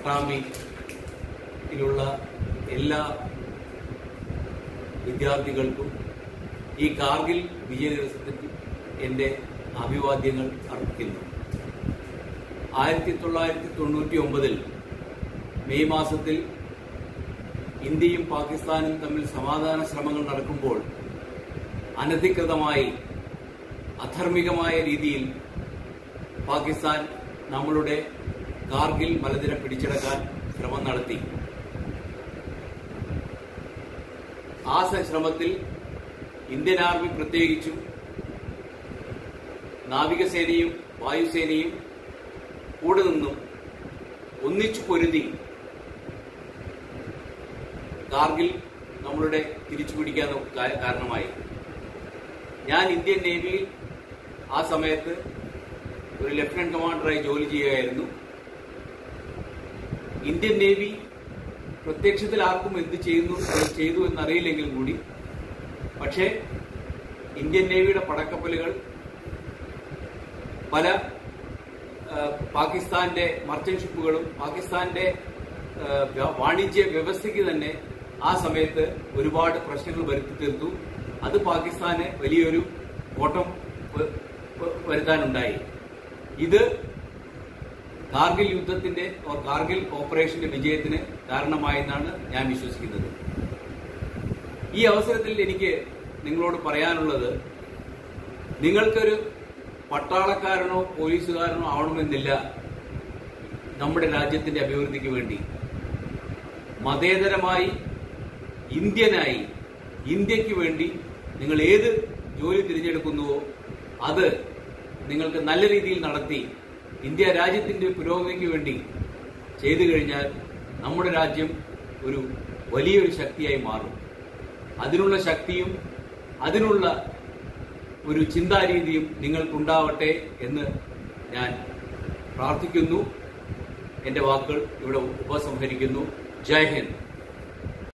പട്ടാമ്പിയിലുള്ള എല്ലാ വിദ്യാർത്ഥികൾക്കും ഈ കാർഗിൽ വിജയ ദിവസത്തിൽ എൻ്റെ അഭിവാദ്യങ്ങൾ അർപ്പിക്കുന്നു ആയിരത്തി തൊള്ളായിരത്തി തൊണ്ണൂറ്റി ഒമ്പതിൽ മെയ് മാസത്തിൽ ഇന്ത്യയും പാകിസ്ഥാനും തമ്മിൽ സമാധാന ശ്രമങ്ങൾ നടക്കുമ്പോൾ അനധികൃതമായി അധർമ്മികമായ രീതിയിൽ പാകിസ്ഥാൻ നമ്മളുടെ കാർഗിൽ മലനിര പിടിച്ചെടുക്കാൻ ശ്രമം നടത്തി ആ സ- ശ്രമത്തിൽ ഇന്ത്യൻ ആർമി പ്രത്യേകിച്ചും നാവികസേനയും വായുസേനയും കൂടെ നിന്നും ഒന്നിച്ചു പൊരുതി കാർഗിൽ നമ്മളുടെ തിരിച്ചു പിടിക്കാൻ കാ- കാരണമായി ഞാൻ ഇന്ത്യൻ നേവിയിൽ ആ സമയത്ത് ഒരു ലഫ്റ്റനന്റ് കമാൻഡറായി ജോലി ചെയ്യുകയായിരുന്നു ഇന്ത്യൻ നേവി പ്രത്യക്ഷത്തിൽ ആർക്കും എന്ത് ചെയ്യുന്നു ചെയ്തു എന്നറിയില്ലെങ്കിലും കൂടി പക്ഷേ ഇന്ത്യൻ നേവിയുടെ പടക്കപ്പലുകൾ പല ആ, പാകിസ്ഥാന്റെ മർച്ചന്റ് ഷിപ്പുകളും പാകിസ്ഥാന്റെ ആ, വ്യ- വാണിജ്യ വ്യവസ്ഥയ്ക്ക് തന്നെ ആ സമയത്ത് ഒരുപാട് പ്രശ്നങ്ങൾ വരുത്തി തീർത്തു അത് പാകിസ്ഥാന് വലിയൊരു കോട്ടം വ- വ- വരുത്താനുണ്ടായി ഇത് കാർഗിൽ യുദ്ധത്തിന്റെ ഓർ കാർഗിൽ ഓപ്പറേഷന്റെ വിജയത്തിന് കാരണമായെന്നാണ് ഞാൻ വിശ്വസിക്കുന്നത് ഈ അവസരത്തിൽ എനിക്ക് നിങ്ങളോട് പറയാനുള്ളത് നിങ്ങൾക്കൊരു പട്ടാളക്കാരനോ പോലീസുകാരനോ ആവണമെന്നില്ല നമ്മുടെ രാജ്യത്തിന്റെ അഭിവൃദ്ധിക്ക് വേണ്ടി മതേതരമായി ഇന്ത്യനായി ഇന്ത്യക്ക് വേണ്ടി നിങ്ങൾ ഏത് ജോലി തിരഞ്ഞെടുക്കുന്നുവോ അത് നിങ്ങൾക്ക് നല്ല രീതിയിൽ നടത്തി ഇന്ത്യ രാജ്യത്തിന്റെ പുരോഗതിക്ക് വേണ്ടി ചെയ്തു കഴിഞ്ഞാൽ നമ്മുടെ രാജ്യം ഒരു വലിയൊരു ശക്തിയായി മാറും അതിനുള്ള ശക്തിയും അതിനുള്ള ഒരു ചിന്താരീതിയും നിങ്ങൾക്കുണ്ടാവട്ടെ എന്ന് ഞാൻ പ്രാർത്ഥിക്കുന്നു എന്റെ വാക്കുകൾ ഇവിടെ ഉപസംഹരിക്കുന്നു ജയ് ഹിന്ദ്